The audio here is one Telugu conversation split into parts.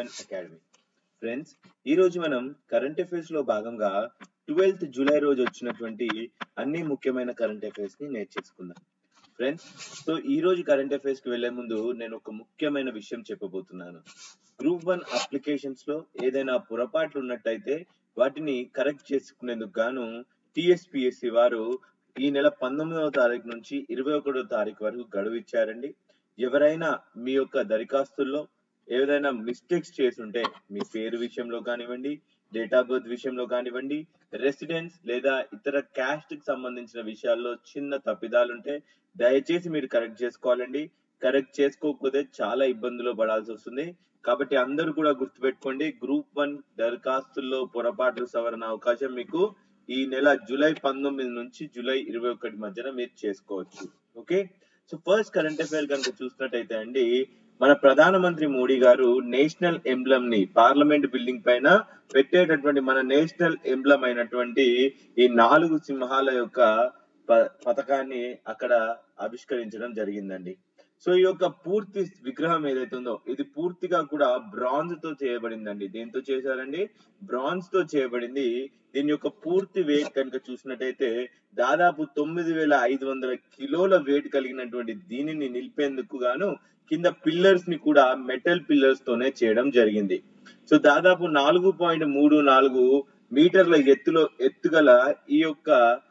వన్ అకాడమీ ఫ్రెండ్స్ ఈ రోజు మనం కరెంట్ అఫైర్స్ లో భాగంగా ట్వెల్త్ జూలై రోజు వచ్చినటువంటి అన్ని ముఖ్యమైన కరెంట్ అఫైర్స్ ని నేర్చేసుకుందాం ఫ్రెండ్స్ సో ఈ రోజు కరెంట్ అఫైర్స్ కి వెళ్లే ముందు నేను ఒక ముఖ్యమైన విషయం చెప్పబోతున్నాను గ్రూప్ వన్ అప్లికేషన్స్ లో ఏదైనా పొరపాట్లు ఉన్నట్టయితే వాటిని కరెక్ట్ చేసుకునేందుకు గాను టిఎస్పిఎస్సి వారు ఈ నెల పంతొమ్మిదవ తారీఖు నుంచి ఇరవై ఒకటో తారీఖు వరకు గడువు ఇచ్చారండి ఎవరైనా మీ యొక్క దరఖాస్తుల్లో ఏదైనా మిస్టేక్స్ చేసుంటే మీ పేరు విషయంలో కానివ్వండి డేట్ ఆఫ్ బర్త్ విషయంలో కానివ్వండి రెసిడెన్స్ లేదా ఇతర క్యాస్ట్ కి సంబంధించిన విషయాల్లో చిన్న తప్పిదాలుంటే దయచేసి మీరు కరెక్ట్ చేసుకోవాలండి కరెక్ట్ చేసుకోకపోతే చాలా ఇబ్బందులు పడాల్సి వస్తుంది కాబట్టి అందరూ కూడా గుర్తుపెట్టుకోండి గ్రూప్ వన్ దరఖాస్తుల్లో పొరపాట్లు సవరణ అవకాశం మీకు ఈ నెల జూలై పంతొమ్మిది నుంచి జూలై ఇరవై ఒకటి మధ్యన మీరు చేసుకోవచ్చు okay so first current affair కనుక చూసినట్టయితే అండి మన ప్రధానమంత్రి మోడీ గారు నేషనల్ ఎంబ్లమ్ ని పార్లమెంట్ బిల్డింగ్ పైన పెట్టేటటువంటి మన నేషనల్ ఎంబ్లమ్ అయినటువంటి ఈ నాలుగు సింహాల యొక్క ప- పథకాన్ని అక్కడ ఆవిష్కరించడం జరిగిందండి సో ఈ యొక్క పూర్తి విగ్రహం ఏదైతే ఉందో ఇది పూర్తిగా కూడా బ్రాంజ్ తో చేయబడిందండి దేంతో చేశారండి బ్రాంజ్ తో చేయబడింది దీని యొక్క పూర్తి వెయిట్ కనుక చూసినట్టయితే దాదాపు తొమ్మిది వేల ఐదు వందల కిలోల వెయిట్ కలిగినటువంటి దీనిని నిలిపేందుకు గాను కింద పిల్లర్స్ ని కూడా మెటల్ పిల్లర్స్ తోనే చేయడం జరిగింది సో దాదాపు నాలుగు పాయింట్ మూడు నాలుగు మీటర్ల ఎత్తులో ఎత్తుగల ఈ యొక్క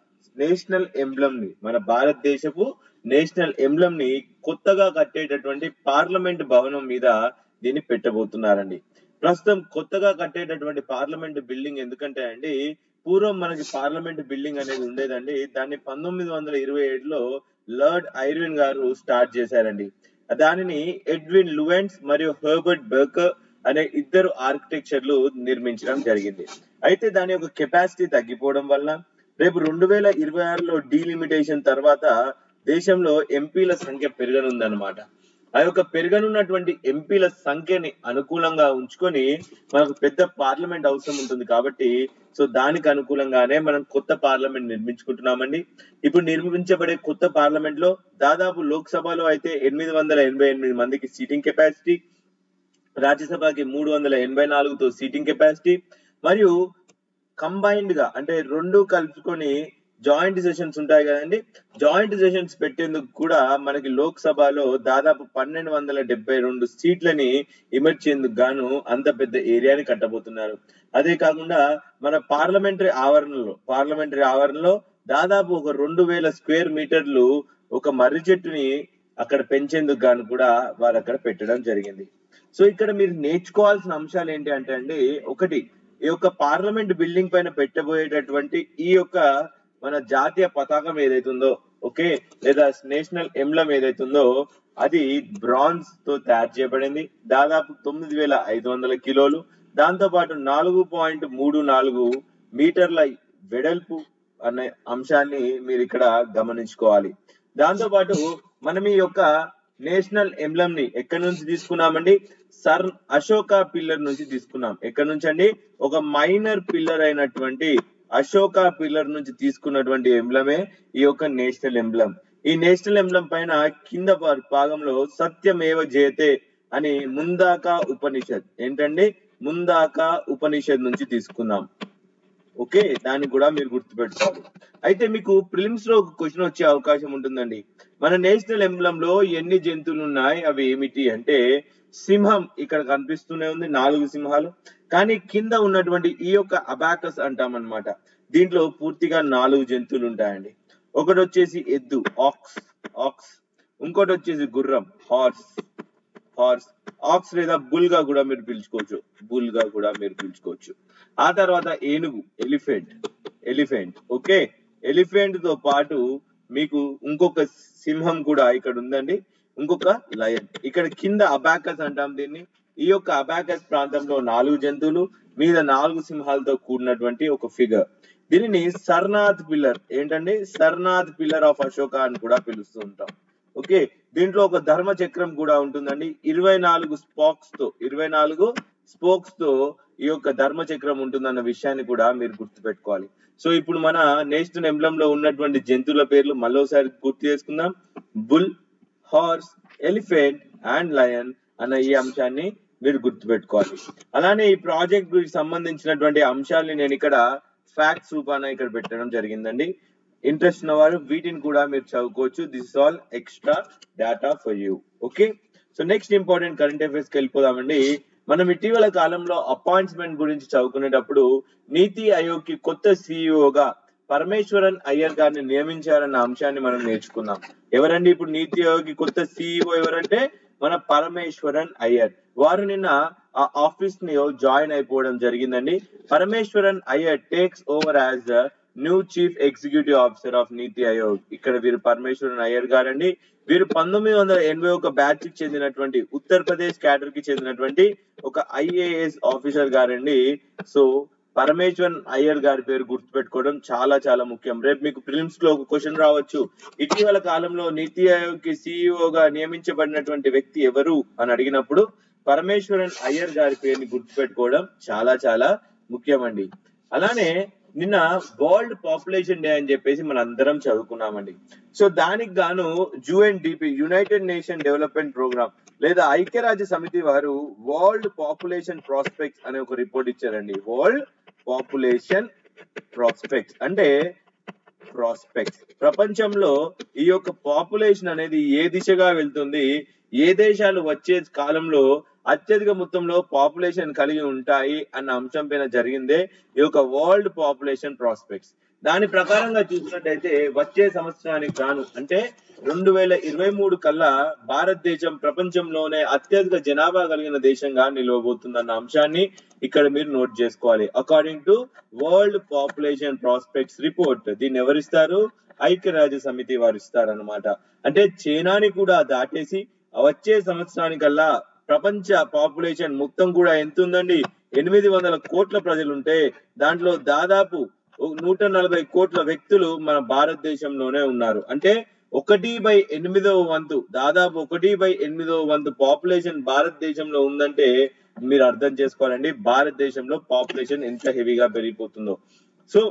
నేషనల్ ఎంబ్లమ్ ని మన భారతదేశపు నేషనల్ ఎంబ్లమ్ ని కొత్తగా కట్టేటటువంటి పార్లమెంట్ భవనం మీద దీన్ని పెట్టబోతున్నారండి ప్రస్తుతం కొత్తగా కట్టేటటువంటి పార్లమెంట్ బిల్డింగ్ ఎందుకంటే అండి పూర్వం మనకి పార్లమెంట్ బిల్డింగ్ అనేది ఉండేదండి దాన్ని పంతొమ్మిది వందల ఇరవై ఏడులో లార్డ్ ఐర్విన్ గారు స్టార్ట్ చేశారండి దానిని ఎడ్విన్ లువెన్స్ మరియు హెర్బర్ట్ బర్కర్ అనే ఇద్దరు ఆర్కిటెక్చర్లు నిర్మించడం జరిగింది అయితే దాని యొక్క కెపాసిటీ తగ్గిపోవడం వల్ల రేపు రెండు వేల ఇరవై ఆరులో డీలిమిటేషన్ తర్వాత దేశంలో ఎంపీల సంఖ్య పెరగనుందన్నమాట ఆ యొక్క పెరగనున్నటువంటి ఎంపీల సంఖ్యని అనుకూలంగా ఉంచుకొని మనకు పెద్ద పార్లమెంట్ అవసరం ఉంటుంది కాబట్టి సో దానికి అనుకూలంగానే మనం కొత్త పార్లమెంట్ నిర్మించుకుంటున్నామండి ఇప్పుడు నిర్మించబడే కొత్త పార్లమెంట్ లో దాదాపు లోక్సభలో అయితే ఎనిమిది వందల ఎనభై ఎనిమిది మందికి సీటింగ్ కెపాసిటీ రాజ్యసభకి మూడు వందల ఎనభై నాలుగుతో సీటింగ్ కెపాసిటీ మరియు కంబైన్డ్ గా అంటే రెండు కలుపుకొని జాయింట్ సెషన్స్ ఉంటాయి కదండి జాయింట్ సెషన్స్ పెట్టేందుకు కూడా మనకి లోక్సభలో దాదాపు పన్నెండు వందల డెబ్బై రెండు సీట్లని ఇమర్చేందుకు గాను అంత పెద్ద ఏరియాని కట్టబోతున్నారు అదే కాకుండా మన పార్లమెంటరీ ఆవరణలో పార్లమెంటరీ ఆవరణలో దాదాపు ఒక రెండు వేల స్క్వేర్ మీటర్లు ఒక మర్రి చెట్టుని అక్కడ పెంచేందుకు గాను కూడా వారు అక్కడ పెట్టడం జరిగింది సో ఇక్కడ మీరు నేర్చుకోవాల్సిన అంశాలు ఏంటి అంటే అండి ఒకటి ఈ యొక్క పార్లమెంట్ బిల్డింగ్ పైన పెట్టబోయేటటువంటి ఈ యొక్క మన జాతీయ పతాకం ఏదైతుందో ఓకే లేదా నేషనల్ ఎంబ్లం ఏదైతుందో అది బ్రాంజ్ తో తయారు చేయబడింది దాదాపు తొమ్మిది వేల ఐదు వందల కిలోలు దాంతో పాటు నాలుగు పాయింట్ మూడు నాలుగు మీటర్ల వెడల్పు అనే అంశాన్ని మీరు ఇక్కడ గమనించుకోవాలి దాంతో పాటు మనం ఈ యొక్క నేషనల్ ఎంబ్లమ్ ని ఎక్కడి నుంచి తీసుకున్నామండి సర్ అశోక పిల్లర్ నుంచి తీసుకున్నాం ఎక్కడి నుంచి అండి ఒక మైనర్ పిల్లర్ అయినటువంటి అశోక పిల్లర్ నుంచి తీసుకున్నటువంటి ఎంబ్లమే ఈ యొక్క నేషనల్ ఎంబ్లమ్ ఈ నేషనల్ ఎంబ్లమ్ పైన కింద భా- భాగంలో సత్యమేవ జయతే అని ముందాక ఉపనిషత్ ఏంటండి ముందాక ఉపనిషత్ నుంచి తీసుకున్నాం ఓకే దాన్ని కూడా మీరు గుర్తుపెట్టుకోవాలి అయితే మీకు ప్రిలిమ్స్ లో ఒక క్వశ్చన్ వచ్చే అవకాశం ఉంటుందండి మన నేషనల్ ఎంబ్లం లో ఎన్ని జంతువులు ఉన్నాయి అవి ఏమిటి అంటే సింహం ఇక్కడ కనిపిస్తూనే ఉంది నాలుగు సింహాలు కానీ కింద ఉన్నటువంటి ఈ యొక్క అబాకస్ అంటాం అనమాట దీంట్లో పూర్తిగా నాలుగు జంతువులు ఉంటాయండి ఒకటి వచ్చేసి ఎద్దు ఆక్స్ ఆక్స్ ఇంకోటి వచ్చేసి గుర్రం హార్స్ హార్స్ ఆక్స్ లేదా బుల్ గా కూడా మీరు పిలుచుకోవచ్చు బుల్ గా కూడా మీరు పిలుచుకోవచ్చు ఆ తర్వాత ఏనుగు ఎలిఫెంట్ ఎలిఫెంట్ ఓకే ఎలిఫెంట్ తో పాటు మీకు ఇంకొక సింహం కూడా ఇక్కడ ఉందండి ఇంకొక లయన్ ఇక్కడ కింద అబాకస్ అంటాం దీన్ని ఈ యొక్క అబాకస్ ప్రాంతంలో నాలుగు జంతువులు మీద నాలుగు సింహాలతో కూడినటువంటి ఒక ఫిగర్ దీనిని సర్నాథ్ పిల్లర్ ఏంటండి సర్నాథ్ పిల్లర్ ఆఫ్ అశోక అని కూడా పిలుస్తూ ఉంటాం ఓకే దీంట్లో ఒక ధర్మ చక్రం కూడా ఉంటుందండి ఇరవై నాలుగు స్పాక్స్ తో ఇరవై నాలుగు స్పోక్స్ తో ఈ యొక్క ధర్మ చక్రం ఉంటుందన్న విషయాన్ని కూడా మీరు గుర్తుపెట్టుకోవాలి సో ఇప్పుడు మన నేషనల్ ఎంబ్లం లో ఉన్నటువంటి జంతువుల పేర్లు మళ్ళీసారి గుర్తు చేసుకుందాం bull horse elephant and lion అన్న ఈ అంశాన్ని మీరు గుర్తుపెట్టుకోవాలి అలానే ఈ ప్రాజెక్ట్ గురించి సంబంధించినటువంటి అంశాలని నేను ఇక్కడ ఫ్యాక్ట్స్ రూపాన ఇక్కడ పెట్టడం జరిగిందండి ఇంట్రెస్ట్ ఉన్న వారు వీటిని కూడా మీరు చదువుకోవచ్చు this is all extra data for you okay so next important current affairs కి వెళ్ళిపోదామండి మనం ఇటీవల కాలంలో అపాయింట్మెంట్ గురించి చదువుకునేటప్పుడు నీతి ఆయోగ్ కి కొత్త సిఇఓగా పరమేశ్వరన్ అయ్యర్ గారిని నియమించారన్న అంశాన్ని మనం నేర్చుకున్నాం ఎవరండి ఇప్పుడు నీతి ఆయోగ్ కి కొత్త సిఇఓ ఎవరంటే మన పరమేశ్వరన్ అయ్యర్ వారు నిన్న ఆ ఆఫీస్ ని జాయిన్ అయిపోవడం జరిగిందండి Parameswaran Iyer takes over as the new chief executive officer of NITI Aayog ఇక్కడ వీరు పరమేశ్వరన్ అయ్యర్ గారండి వీరు పంతొమ్మిది వందల ఎనభై ఒక బ్యాచ్ కి చెందినటువంటి ఉత్తరప్రదేశ్ క్యాడర్ కి చెందినటువంటి ఒక ఐఏఎస్ ఆఫీసర్ గారండి సో పరమేశ్వరన్ అయ్యర్ గారి పేరు గుర్తుపెట్టుకోవడం చాలా చాలా ముఖ్యం రేపు మీకు ప్రిలిమ్స్ లో ఒక క్వశ్చన్ రావచ్చు ఇటీవల కాలంలో నీతి ఆయోగ్ కి సిఇఓగా నియమించబడినటువంటి వ్యక్తి ఎవరు అని అడిగినప్పుడు పరమేశ్వరన్ అయ్యర్ గారి పేరుని గుర్తుపెట్టుకోవడం చాలా చాలా ముఖ్యమండి అలానే నిన్న వరల్డ్ పాపులేషన్ డే అని చెప్పేసి మన అందరం చదువుకున్నామండి సో దానికి గాను UNDP United Nation Development Programme లేదా ఐక్యరాజ్య సమితి వారు వరల్డ్ పాపులేషన్ ప్రాస్పెక్ట్స్ అనే ఒక రిపోర్ట్ ఇచ్చారండి వరల్డ్ పాపులేషన్ ప్రాస్పెక్ట్స్ అంటే ప్రాస్పెక్ట్స్ ప్రపంచంలో ఈ యొక్క పాపులేషన్ అనేది ఏ దిశగా వెళ్తుంది ఏ దేశాలు వచ్చే కాలంలో అత్యధిక మొత్తంలో పాపులేషన్ కలిగి ఉంటాయి అన్న అంశం పైన జరిగిందే ఈ యొక్క వరల్డ్ పాపులేషన్ ప్రాస్పెక్ట్స్ దాని ప్రకారంగా చూసినట్టయితే వచ్చే సంవత్సరానికి గాను అంటే రెండు వేల ఇరవై మూడు కల్లా భారతదేశం ప్రపంచంలోనే అత్యధిక జనాభా కలిగిన దేశంగా నిలవబోతుందన్న అంశాన్ని ఇక్కడ మీరు నోట్ చేసుకోవాలి according to world population prospects report దీన్ని ఎవరిస్తారు ఐక్యరాజ్య సమితి వారు ఇస్తారనమాట అంటే చైనాని కూడా దాటేసి వచ్చే సంవత్సరానికల్లా ప్రపంచ పాపులేషన్ మొత్తం కూడా ఎంత ఉందండి ఎనిమిది వందల కోట్ల ప్రజలుంటే దాంట్లో దాదాపు నూట నలభై కోట్ల వ్యక్తులు మన భారతదేశంలోనే ఉన్నారు అంటే ఒకటి బై ఎనిమిదవ వంతు దాదాపు ఒకటి బై ఎనిమిదవ వంతు పాపులేషన్ భారతదేశంలో ఉందంటే మీరు అర్థం చేసుకోవాలండి భారతదేశంలో పాపులేషన్ ఎంత హెవీగా పెరిగిపోతుందో సో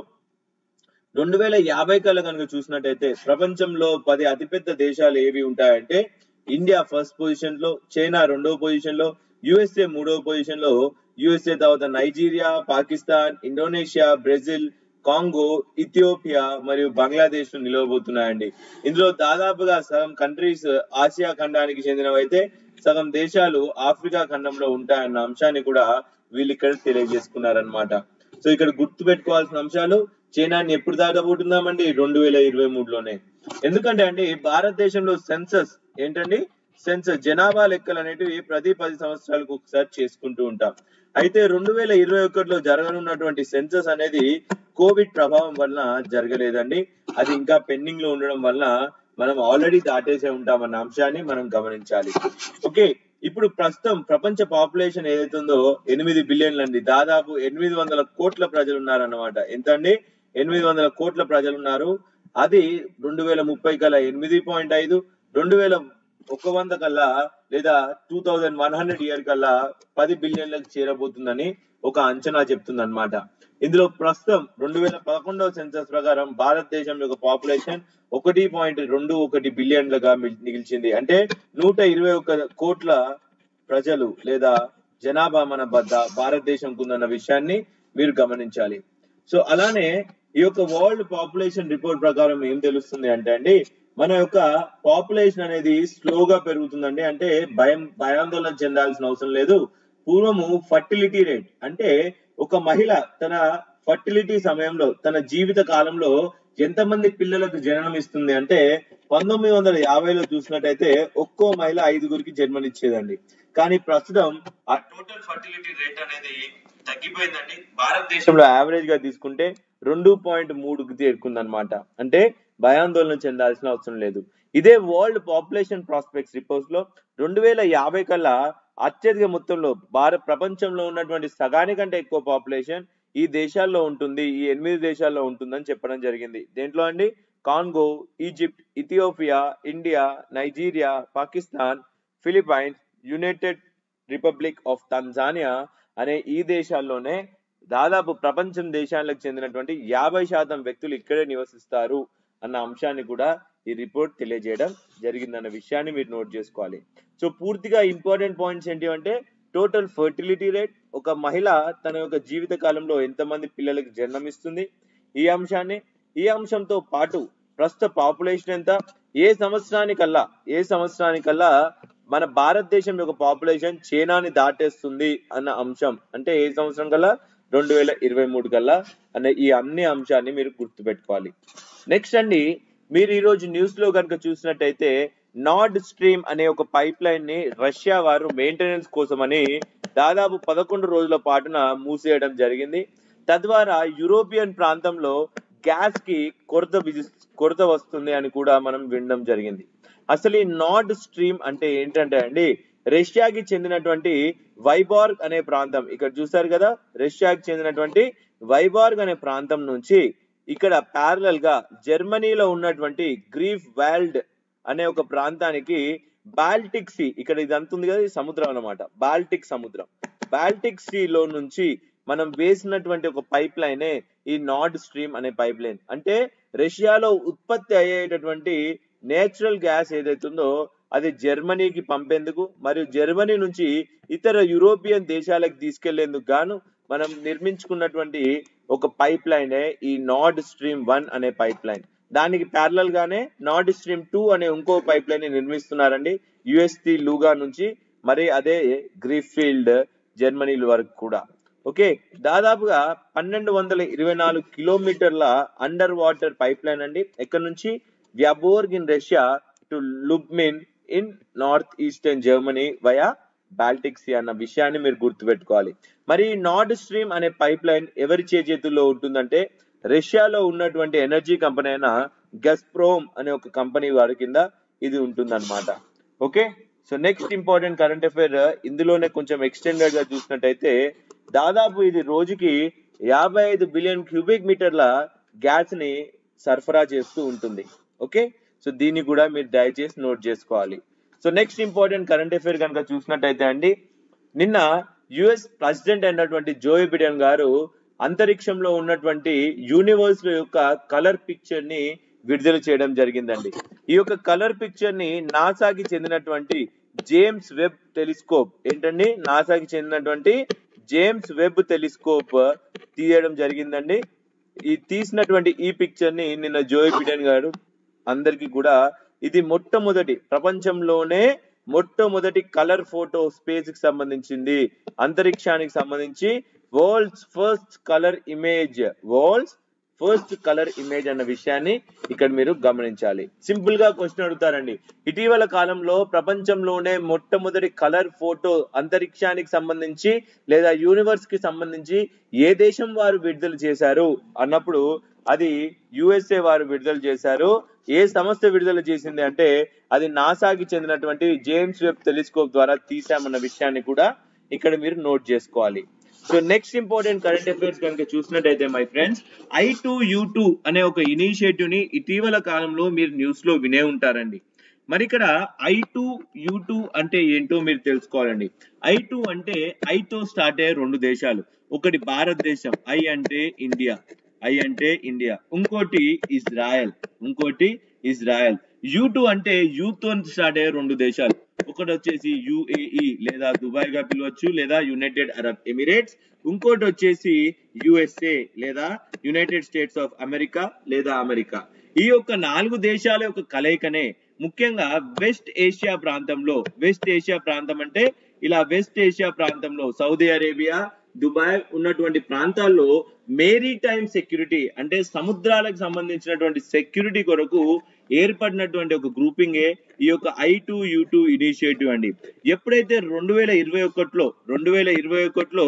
రెండు వేల యాభై కల్లా కనుక చూసినట్టయితే ప్రపంచంలో పది అతిపెద్ద దేశాలు ఏవి ఉంటాయంటే ఇండియా ఫస్ట్ పొజిషన్ లో చైనా రెండవ పొజిషన్ లో యుఎస్ఏ మూడవ పొజిషన్ లో యుఎస్ఏ తర్వాత Nigeria Pakistan Indonesia Brazil Congo Ethiopia మరియు బంగ్లాదేశ్ నిలవబోతున్నాయండి ఇందులో దాదాపుగా సగం కంట్రీస్ ఆసియా ఖండానికి చెందినవైతే సగం దేశాలు ఆఫ్రికా ఖండంలో ఉంటాయన్న అంశాన్ని కూడా వీళ్ళు ఇక్కడ తెలియజేసుకున్నారనమాట సో ఇక్కడ గుర్తు పెట్టుకోవాల్సిన అంశాలు చైనాని ఎప్పుడు దాటబోతున్నామండి రెండు వేల ఇరవై మూడులోనే ఎందుకంటే అండి భారతదేశంలో సెన్సస్ ఏంటండి సెన్సస్ జనాభా లెక్కలు అనేటివి ప్రతి పది సంవత్సరాలకు ఒకసారి చేసుకుంటూ ఉంటాం అయితే రెండు వేల ఇరవై ఒకటిలో జరగనున్నటువంటి సెన్సస్ అనేది కోవిడ్ ప్రభావం వలన జరగలేదండి అది ఇంకా పెండింగ్ లో ఉండడం వలన మనం ఆల్రెడీ దాటేసే ఉంటామన్న అంశాన్ని మనం గమనించాలి ఓకే ఇప్పుడు ప్రస్తుతం ప్రపంచ పాపులేషన్ ఏదైతుందో ఎనిమిది బిలియన్లు అండి దాదాపు ఎనిమిది వందల కోట్ల ప్రజలు ఉన్నారన్నమాట ఎంత అండి ఎనిమిది వందల కోట్ల ప్రజలు ఉన్నారు అది రెండు వేల ముప్పై కల్లా ఎనిమిది పాయింట్ ఐదు రెండు వేల ఒక వంద కల్లా లేదా two thousand one hundred year కల్లా పది బిలియన్లకు చేరబోతుందని ఒక అంచనా చెప్తుంది అనమాట ఇందులో ప్రస్తుతం రెండు వేల పదకొండవ సెన్సస్ ప్రకారం భారతదేశం యొక్క పాపులేషన్ ఒకటి పాయింట్ రెండు ఒకటి బిలియన్లుగా మిగిల్చింది అంటే నూట ఇరవై ఒక కోట్ల ప్రజలు లేదా జనాభా మన బద్ద భారతదేశం ఉందన్న విషయాన్ని మీరు గమనించాలి సో అలానే ఈ యొక్క వరల్డ్ పాపులేషన్ రిపోర్ట్ ప్రకారం ఏం తెలుస్తుంది అంటే అండి మన యొక్క పాపులేషన్ అనేది స్లోగా పెరుగుతుందండి అంటే భయం భయాందోళన చెందాల్సిన అవసరం లేదు పూర్వము ఫర్టిలిటీ రేట్ అంటే ఒక మహిళ తన ఫర్టిలిటీ సమయంలో తన జీవిత కాలంలో ఎంతమంది పిల్లలకు జననం ఇస్తుంది అంటే పంతొమ్మిది వందల యాభైలో చూసినట్టయితే ఒక్కో మహిళ ఐదుగురికి జన్మనిచ్చేదండి కానీ ప్రస్తుతం ఆ టోటల్ ఫర్టిలిటీ రేట్ అనేది తగ్గిపోయిందండి భారతదేశంలో యావరేజ్ గా తీసుకుంటే రెండు పాయింట్ మూడుకి చేరుకుందనమాట అంటే భయాందోళన చెందాల్సిన అవసరం లేదు ఇదే వరల్డ్ పాపులేషన్ ప్రాస్పెక్ట్స్ రిపోర్ట్స్ లో రెండు వేల యాభై కల్లా అత్యధిక మొత్తంలో భారత ప్రపంచంలో ఉన్నటువంటి సగానికంటే ఎక్కువ పాపులేషన్ ఈ దేశాల్లో ఉంటుంది ఈ ఎనిమిది దేశాల్లో ఉంటుందని చెప్పడం జరిగింది దేంట్లో అండి Congo Egypt Ethiopia India Nigeria Pakistan Philippines United Republic of Tanzania అనే ఈ దేశాల్లోనే దాదాపు ప్రపంచం దేశాలకు చెందినటువంటి యాభై శాతం వ్యక్తులు ఇక్కడే నివసిస్తారు అన్న అంశాన్ని కూడా ఈ రిపోర్ట్ తెలియజేయడం జరిగిందన్న విషయాన్ని మీరు నోట్ చేసుకోవాలి సో పూర్తిగా ఇంపార్టెంట్ పాయింట్స్ ఏంటి అంటే టోటల్ ఫర్టిలిటీ రేట్ ఒక మహిళ తన యొక్క జీవిత కాలంలో ఎంతమంది పిల్లలకి జన్మమిస్తుంది ఈ అంశాన్ని ఈ అంశంతో పాటు ప్రస్తుత పాపులేషన్ ఎంత ఏ సంవత్సరానికల్లా ఏ సంవత్సరానికల్లా మన భారతదేశం యొక్క పాపులేషన్ చైనాని దాటేస్తుంది అన్న అంశం అంటే ఏ సంవత్సరం కల్లా రెండు వేల ఇరవై మూడు కల్లా అనే ఈ అన్ని అంశాన్ని మీరు గుర్తుపెట్టుకోవాలి నెక్స్ట్ అండి మీరు ఈ రోజు న్యూస్ లో కనుక చూసినట్టయితే నార్డ్ స్ట్రీమ్ అనే ఒక పైప్ లైన్ ని రష్యా వారు మెయింటెనెన్స్ కోసమని దాదాపు పదకొండు రోజుల పాటున మూసేయడం జరిగింది తద్వారా యూరోపియన్ ప్రాంతంలో గ్యాస్ కి కొరత విజి- కొరత వస్తుంది అని కూడా మనం వినడం జరిగింది అసలు ఈ నార్డ్ స్ట్రీమ్ అంటే ఏంటంటే అండి రష్యాకి చెందినటువంటి వైబార్గ్ అనే ప్రాంతం ఇక్కడ చూసారు కదా రష్యాకి చెందినటువంటి వైబార్గ్ అనే ప్రాంతం నుంచి ఇక్కడ ప్యారలల్ గా జర్మనీలో ఉన్నటువంటి గ్రీఫ్ వాల్డ్ అనే ఒక ప్రాంతానికి బాల్టిక్ సీ ఇక్కడ ఇది అంతుంది కదా ఇది సముద్రం అన్నమాట బాల్టిక్ సముద్రం బాల్టిక్ సీ లో నుంచి మనం వేసినటువంటి ఒక పైప్ లైనే ఈ నార్డ్ స్ట్రీమ్ అనే పైప్ లైన్ అంటే రష్యాలో ఉత్పత్తి అయ్యేటటువంటి నేచురల్ గ్యాస్ ఏదైతుందో అది జర్మనీకి పంపేందుకు మరియు జర్మనీ నుంచి ఇతర యూరోపియన్ దేశాలకు తీసుకెళ్లేందుకు గాను మనం నిర్మించుకున్నటువంటి ఒక పైప్ లైనే ఈ నార్డ్ స్ట్రీమ్ వన్ అనే పైప్ లైన్ దానికి ప్యారలల్ గానే నార్డ్ స్ట్రీమ్ టూ అనే ఇంకో పైప్ లైన్ నిర్మిస్తున్నారండి యుఎస్టి లూగా నుంచి మరి అదే గ్రీఫీల్డ్ జర్మనీ వరకు కూడా ఓకే దాదాపుగా పన్నెండు వందల ఇరవై నాలుగు కిలోమీటర్ల అండర్ వాటర్ పైప్ లైన్ అండి ఎక్కడి నుంచి Vyborg in Russia to Lubmin in north eastern Germany via Baltic Sea అన్న విషయాన్ని మీరు గుర్తుపెట్టుకోవాలి మరి ఈ నార్డ్ స్ట్రీమ్ అనే పైప్ లైన్ ఎవరి చేతుల్లో ఉంటుందంటే రష్యాలో ఉన్నటువంటి ఎనర్జీ కంపెనీ అయిన గస్ప్రోమ్ అనే ఒక కంపెనీ వారి కింద ఇది ఉంటుందన్నమాట okay so next important current affair ఇందులోనే కొంచెం ఎక్స్టెండెడ్ గా చూసినట్టయితే దాదాపు ఇది రోజుకి యాభై ఐదు బిలియన్ క్యూబిక్ మీటర్ల గ్యాస్ ని సరఫరా చేస్తూ ఉంటుంది ఓకే సో దీన్ని కూడా మీరు దయచేసి నోట్ చేసుకోవాలి so next important current affair కనుక చూసినట్టయితే అండి నిన్న యుఎస్ ప్రెసిడెంట్ అయినటువంటి జోయ్ బిడెన్ గారు అంతరిక్షంలో ఉన్నటువంటి యూనివర్స్ యొక్క కలర్ పిక్చర్ ని విడుదల చేయడం జరిగిందండి ఈ యొక్క కలర్ పిక్చర్ ని నాసాకి చెందినటువంటి జేమ్స్ వెబ్ టెలిస్కోప్ ఏంటండి నాసాకి చెందినటువంటి జేమ్స్ వెబ్ టెలిస్కోప్ తీయడం జరిగిందండి ఈ తీసినటువంటి ఈ పిక్చర్ ని నిన్న జోయ్ బిడెన్ గారు అందరికి కూడా ఇది మొట్టమొదటి ప్రపంచంలోనే మొట్టమొదటి కలర్ ఫోటో స్పేస్ కి సంబంధించింది అంతరిక్షానికి సంబంధించి world's first colour image world's first colour image అన్న విషయాన్ని ఇక్కడ మీరు గమనించాలి సింపుల్ గా క్వశ్చన్ అడుగుతారండి ఇటీవల కాలంలో ప్రపంచంలోనే మొట్టమొదటి కలర్ ఫోటో అంతరిక్షానికి సంబంధించి లేదా యూనివర్స్ కి సంబంధించి ఏ దేశం వారు విడుదల చేశారు అన్నప్పుడు అది యుఎస్ఏ వారు విడుదల చేశారు ఏ సంస్థ విడుదల చేసింది అంటే అది నాసాకి చెందినటువంటి జేమ్స్ వెబ్ టెలిస్కోప్ ద్వారా తీసామన్న విషయాన్ని కూడా ఇక్కడ మీరు నోట్ చేసుకోవాలి so next important current affairs కనుక చూసినట్టయితే my friends I two U two అనే ఒక ఇనిషియేటివ్ ని ఇటీవల కాలంలో మీరు న్యూస్ లో వినే ఉంటారండి మరి ఇక్కడ ఐ టూ యూ టూ అంటే ఏంటో మీరు తెలుసుకోవాలండి ఐ టూ అంటే ఐతో స్టార్ట్ అయ్యే రెండు దేశాలు ఒకటి భారతదేశం ఐ అంటే ఇండియా ఐ అంటే ఇండియా ఇంకోటి ఇజ్రాయెల్ ఇంకోటి ఇజ్రాయెల్ యూ టూ అంటే యూత్ స్టార్ట్ అయ్యే రెండు దేశాలు ఒకటి వచ్చేసి యుఏఈ లేదా దుబాయ్ గా పిలవచ్చు లేదా యునైటెడ్ అరబ్ ఎమిరేట్స్ ఇంకోటి వచ్చేసి యుఎస్ఏ లేదా యునైటెడ్ స్టేట్స్ ఆఫ్ అమెరికా లేదా అమెరికా ఈ యొక్క నాలుగు దేశాల యొక్క కలయికనే ముఖ్యంగా వెస్ట్ ఏషియా ప్రాంతంలో వెస్ట్ ఏషియా ప్రాంతం అంటే ఇలా వెస్ట్ ఏషియా ప్రాంతంలో సౌదీ అరేబియా దుబాయ్ ఉన్నటువంటి ప్రాంతాల్లో మేరీ టైమ్ సెక్యూరిటీ అంటే సముద్రాలకు సంబంధించినటువంటి సెక్యూరిటీ కొరకు ఏర్పడినటువంటి ఒక గ్రూపింగే ఈ యొక్క I two U two initiative అండి ఎప్పుడైతే రెండు వేల ఇరవై ఒకటిలో రెండు వేల ఇరవై ఒకటిలో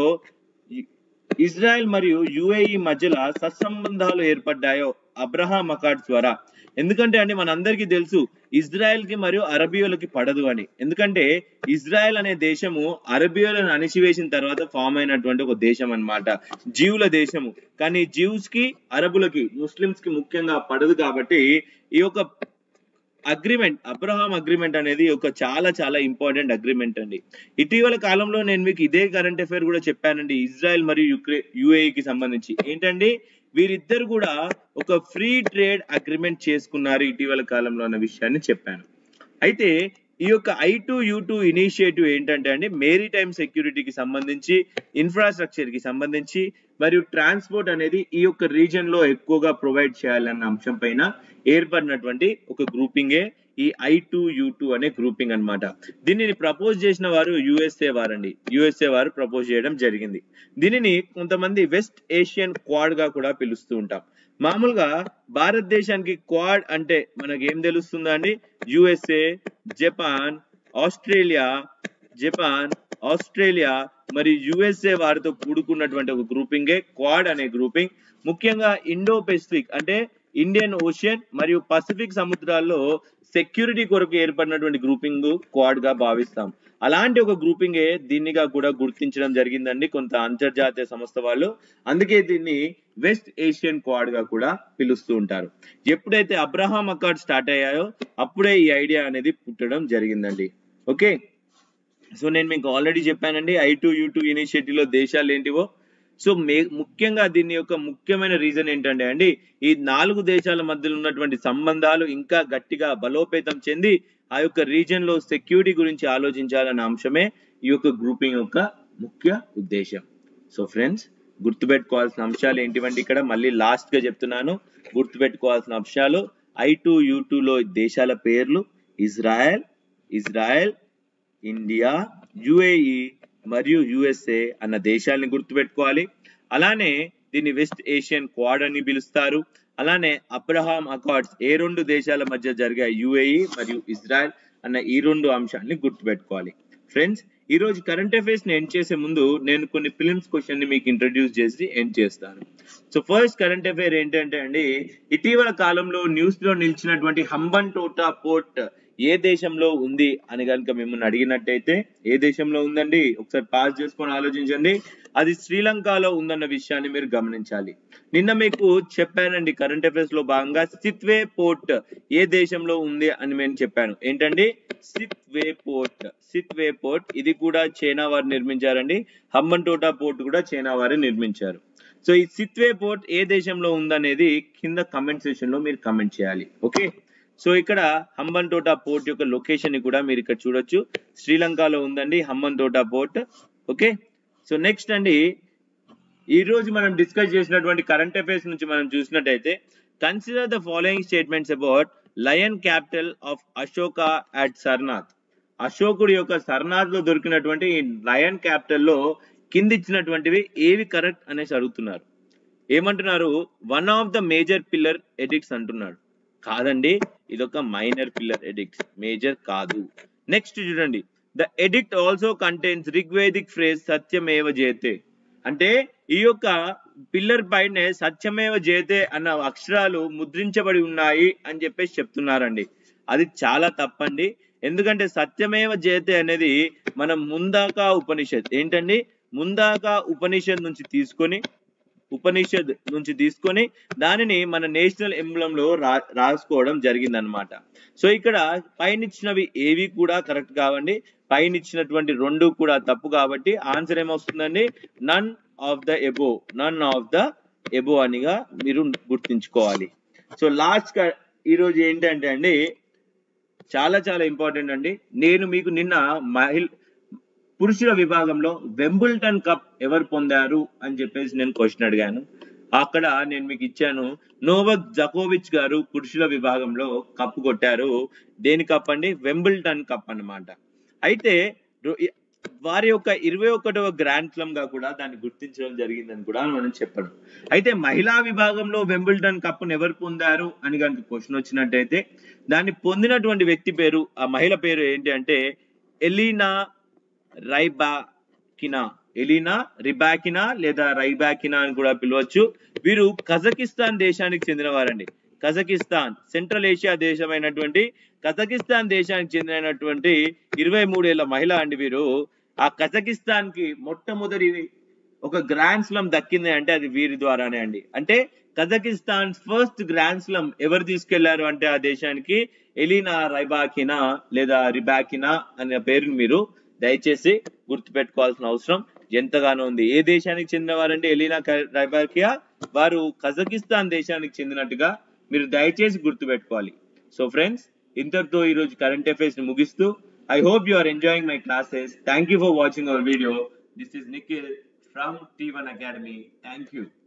ఇజ్రాయెల్ మరియు యుఏఈ మధ్యలో సత్సంబంధాలు ఏర్పడ్డాయో అబ్రహాం అకార్డ్స్ ద్వారా ఎందుకంటే అండి మనందరికీ తెలుసు ఇజ్రాయెల్ కి మరియు అరబియోలకి పడదు అని ఎందుకంటే ఇజ్రాయెల్ అనే దేశము అరబియోలను అణిచివేసిన తర్వాత ఫామ్ అయినటువంటి ఒక దేశం అన్నమాట జీవుల దేశము కానీ జీవ్స్ కి అరబులకి ముస్లిమ్స్ కి ముఖ్యంగా పడదు కాబట్టి ఈ యొక్క అగ్రిమెంట్ అబ్రహాం అగ్రిమెంట్ అనేది ఒక చాలా చాలా ఇంపార్టెంట్ అగ్రిమెంట్ అండి ఇటీవల కాలంలో నేను మీకు ఇదే కరెంట్ అఫైర్ కూడా చెప్పానండి ఇజ్రాయెల్ మరియు యుక్రె యుఏఈకి సంబంధించి ఏంటండి వీరిద్దరు కూడా ఒక ఫ్రీ ట్రేడ్ అగ్రిమెంట్ చేసుకున్నారు ఇటీవల కాలంలో అన్న విషయాన్ని చెప్పాను అయితే ఈ యొక్క I two U two initiative ఏంటంటే అండి మేరీ టైమ్ సెక్యూరిటీకి సంబంధించి ఇన్ఫ్రాస్ట్రక్చర్ కి సంబంధించి మరియు ట్రాన్స్పోర్ట్ అనేది ఈ యొక్క రీజన్ లో ఎక్కువగా ప్రొవైడ్ చేయాలన్న అంశం పైన ఏర్పడినటువంటి ఒక గ్రూపింగే ఈ ఐ టు యూ టూ అనే గ్రూపింగ్ అన్నమాట దీనిని ప్రపోజ్ చేసిన వారు యుఎస్ఏ వారండి యుఎస్ఏ వారు ప్రపోజ్ చేయడం జరిగింది దీనిని కొంతమంది వెస్ట్ ఏషియన్ క్వాడ్ గా కూడా పిలుస్తూ ఉంటాం మామూలుగా భారతదేశానికి క్వాడ్ అంటే మనకి ఏం తెలుస్తుందా అండి USA Japan Australia Japan Australia మరియు యుఎస్ఏ వారితో కూడుకున్నటువంటి ఒక గ్రూపింగే క్వాడ్ అనే గ్రూపింగ్ ముఖ్యంగా ఇండో పెసిఫిక్ అంటే ఇండియన్ ఓషియన్ మరియు పసిఫిక్ సముద్రాల్లో సెక్యూరిటీ కొరకు ఏర్పడినటువంటి గ్రూపింగ్ క్వాడ్ గా భావిస్తాం అలాంటి ఒక గ్రూపింగే దీన్నిగా కూడా గుర్తించడం జరిగిందండి కొంత అంతర్జాతీయ సంస్థ వాళ్ళు అందుకే దీన్ని వెస్ట్ ఏషియన్ క్వాడ్ గా కూడా పిలుస్తూ ఉంటారు ఎప్పుడైతే అబ్రహాం అకార్డ్ స్టార్ట్ అయ్యాయో అప్పుడే ఈ ఐడియా అనేది పుట్టడం జరిగిందండి ఓకే సో నేను మీకు ఆల్రెడీ చెప్పానండి I two U two initiative లో దేశాలు ఏంటివో సో మే ముఖ్యంగా దీని యొక్క ముఖ్యమైన రీజన్ ఏంటంటే అండి ఈ నాలుగు దేశాల మధ్యలో ఉన్నటువంటి సంబంధాలు ఇంకా గట్టిగా బలోపేతం చెంది ఆ యొక్క రీజన్ లో సెక్యూరిటీ గురించి ఆలోచించాలన్న అంశమే ఈ యొక్క గ్రూపింగ్ యొక్క ముఖ్య ఉద్దేశం సో ఫ్రెండ్స్ గుర్తుపెట్టుకోవాల్సిన అంశాలు ఏంటివండి ఇక్కడ మళ్ళీ లాస్ట్ గా చెప్తున్నాను గుర్తుపెట్టుకోవాల్సిన అంశాలు ఐ టు యూ లో దేశాల పేర్లు ఇజ్రాయెల్ ఇజ్రాయెల్ ఇండియా యుఏఈ మరియు యుఎస్ఏ అన్న దేశాలని గుర్తుపెట్టుకోవాలి అలానే దీన్ని వెస్ట్ ఏషియన్ క్వాడ్ అని పిలుస్తారు అలానే అబ్రహాం అకార్డ్స్ ఏ రెండు దేశాల మధ్య జరిగే యుఏఈ మరియు ఇజ్రాయెల్ అన్న ఈ రెండు అంశాన్ని గుర్తుపెట్టుకోవాలి ఫ్రెండ్స్ ఈ రోజు కరెంట్ అఫైర్స్ ని ఎండ్ చేసే ముందు నేను కొన్ని ఫిలిమ్స్ క్వశ్చన్ ని మీకు ఇంట్రడ్యూస్ చేసి ఎండ్ చేస్తాను సో ఫస్ట్ కరెంట్ అఫైర్ ఏంటంటే అండి ఇటీవల కాలంలో న్యూస్ లో నిలిచినటువంటి హంబన్ టోటా పోర్ట్ ఏ దేశంలో ఉంది అని కనుక మిమ్మల్ని అడిగినట్టయితే ఏ దేశంలో ఉందండి ఒకసారి పాస్ చేసుకొని ఆలోచించండి అది శ్రీలంకలో ఉందన్న విషయాన్ని మీరు గమనించాలి నిన్న మీకు చెప్పానండి కరెంట్ అఫైర్స్ లో భాగంగా సిత్వే పోర్ట్ ఏ దేశంలో ఉంది అని నేను చెప్పాను ఏంటండి సిత్వే పోర్ట్ సిత్వే పోర్ట్ ఇది కూడా చైనా వారు నిర్మించారండి హంబన్ టోటా పోర్ట్ కూడా చైనా వారే నిర్మించారు సో ఈ సిత్వే పోర్ట్ ఏ దేశంలో ఉందనేది కింద కమెంట్ సెషన్ లో మీరు కమెంట్ చేయాలి ఓకే సో ఇక్కడ హంబన్ తోటా పోర్ట్ యొక్క లొకేషన్ ని కూడా మీరు ఇక్కడ చూడొచ్చు శ్రీలంకలో ఉందండి Hambantota port okay so next అండి ఈ రోజు మనం డిస్కస్ చేసినటువంటి కరెంట్ అఫైర్స్ నుంచి మనం చూసినట్టయితే consider the following statements about lion capital of Ashoka at Sarnath అశోకుడి యొక్క సర్నాథ్ లో దొరికినటువంటి ఈ లయన్ క్యాపిటల్ లో కింది ఇచ్చినటువంటివి ఏవి కరెక్ట్ అనేసి అడుగుతున్నారు ఏమంటున్నారు one of the major pillar edicts అంటున్నాడు కాదండి ఇదొక మైనర్ పిల్లర్ ఎడిక్ట్ మేజర్ కాదు నెక్స్ట్ చూడండి the edict also contains Rigvedic phrase సత్యమేవ జయతే అంటే ఈ యొక్క పిల్లర్ పైనే సత్యమేవ జయతే అన్న అక్షరాలు ముద్రించబడి ఉన్నాయి అని చెప్పేసి చెప్తున్నారండి అది చాలా తప్పండి ఎందుకంటే సత్యమేవ జయతే అనేది మనం ముందాక ఉపనిషత్ ఏంటండి ముందాక ఉపనిషత్ నుంచి తీసుకొని ఉపనిషద్ నుంచి తీసుకొని దానిని మన నేషనల్ ఎంబ్లం లో రా రాసుకోవడం జరిగిందనమాట సో ఇక్కడ పైన ఇచ్చినవి ఏవి కూడా కరెక్ట్ కావండి పైన ఇచ్చినటువంటి రెండు కూడా తప్పు కాబట్టి ఆన్సర్ ఏమొస్తుందండి none of the above none of the above అనిగా మీరు గుర్తించుకోవాలి సో లాస్ట్ గా ఈరోజు ఏంటంటే అండి చాలా చాలా ఇంపార్టెంట్ అండి నేను మీకు నిన్న మహిళ పురుషుల విభాగంలో వెంబుల్టన్ కప్ ఎవరు పొందారు అని చెప్పేసి నేను క్వశ్చన్ అడిగాను అక్కడ నేను మీకు ఇచ్చాను నోవక్ జకోవిచ్ గారు పురుషుల విభాగంలో కప్పు కొట్టారు దేని కప్ అండి వెంబుల్టన్ కప్ అన్నమాట అయితే వారి యొక్క ఇరవై ఒకటవ గ్రాండ్ స్లమ్ గా కూడా దాన్ని గుర్తించడం జరిగిందని కూడా మనం చెప్పడం అయితే మహిళా విభాగంలో వెంబుల్టన్ కప్ను ఎవరు పొందారు అని కనుక క్వశ్చన్ వచ్చినట్టయితే దాన్ని పొందినటువంటి వ్యక్తి పేరు ఆ మహిళ పేరు ఏంటి అంటే ఎలీనా రైబాకినా ఎలీనా రిబాకినా లేదా రైబాకినా అని కూడా పిలవచ్చు వీరు కజకిస్తాన్ దేశానికి చెందిన వారండి కజకిస్తాన్ సెంట్రల్ ఏషియా దేశమైనటువంటి కజకిస్తాన్ దేశానికి చెందినటువంటి ఇరవై మూడేళ్ల మహిళ అండి వీరు ఆ కజకిస్తాన్ కి మొట్టమొదటి ఒక గ్రాండ్ స్లమ్ దక్కింది అంటే అది వీరి ద్వారానే అండి అంటే కజకిస్తాన్ ఫస్ట్ గ్రాండ్ స్లమ్ ఎవరు తీసుకెళ్లారు అంటే ఆ దేశానికి ఎలీనా రైబాకినా లేదా రిబాకినా అనే పేరుని మీరు దయచేసి గుర్తుపెట్టుకోవాల్సిన అవసరం ఎంతగానో ఉంది ఏ దేశానికి చెందిన వారంటే ఎలీనా రైబాకియా వారు కజకిస్తాన్ దేశానికి చెందినట్టుగా మీరు దయచేసి గుర్తుపెట్టుకోవాలి సో ఫ్రెండ్స్ ఇంతటితో ఈరోజు కరెంట్ అఫైర్స్ ని ముగిస్తూ I hope you are enjoying my classes. Thank you for watching our video. This is Nikhil from T1 Academy. Thank you.